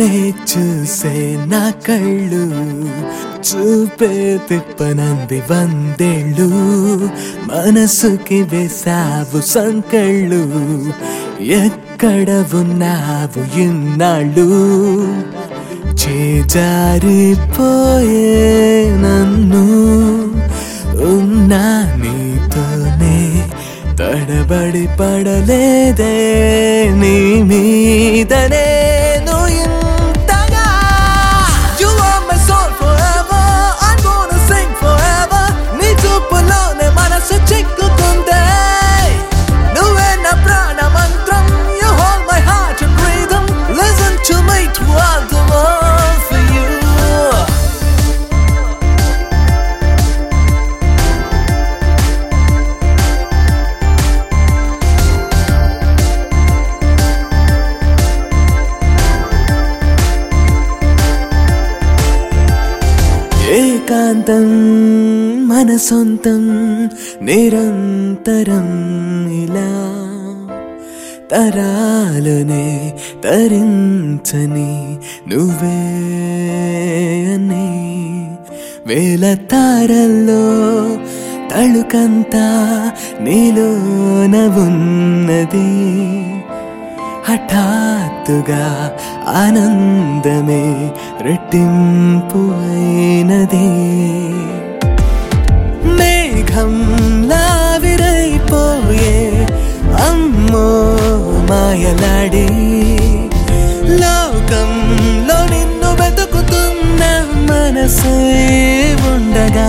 నిన్నే చూసే నా కళ్ళు చూపే తిప్పనంది వందేళ్ళు మనసుకి వేసావు సంకళ్ళు ఎక్కడ ఉన్నావు ఇన్నాళ్ళు చేజారిపోయే నన్ను ఉన్నా నీతోనే తడబడి పడలేదే నీ మీదనే నువ్వు ఇంతగా You are my soul forever I'm gonna sing forever నీ చూపులోనే మనసు చిక్కుకుందే నువ్వే నా ప్రాణ మంత్రం You hold my heart and rhythm Listen to me to all the world for you ఏకాంతం మన సొంతం నిరంతరం ఇలా తరాలనే తరించని నువ్వే అని వేల తారల్లో తళుకంతా నీలోన ఉన్నది హఠాత్తుగా ఆనందమే రెట్టింపు అయినది మేఘంలా విరైపోయే అమ్మో మాయలాడి లోకంలో నిన్ను వెతుకుతున్న మనసే ఉండగా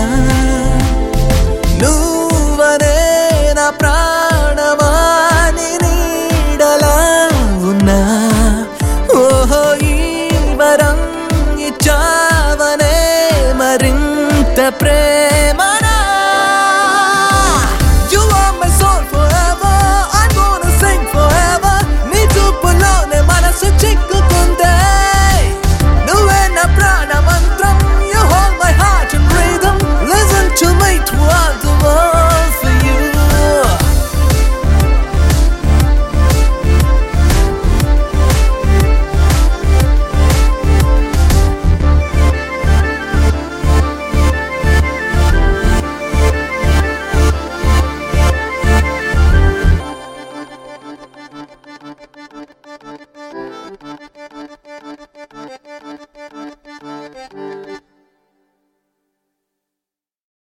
నువ్వనే నా ప్రాణమాని నీడలా ఉన్నా ఓహో ఈ వరం ఇచ్చావనే మరింత ప్రేమనా You are my soul forever I'm gonna sing forever నీ చూపులోనే మనసు చిక్కుకుందే నువ్వే నా ప్రాణ మంత్రం You hold my heart and rhythm Listen to me to all the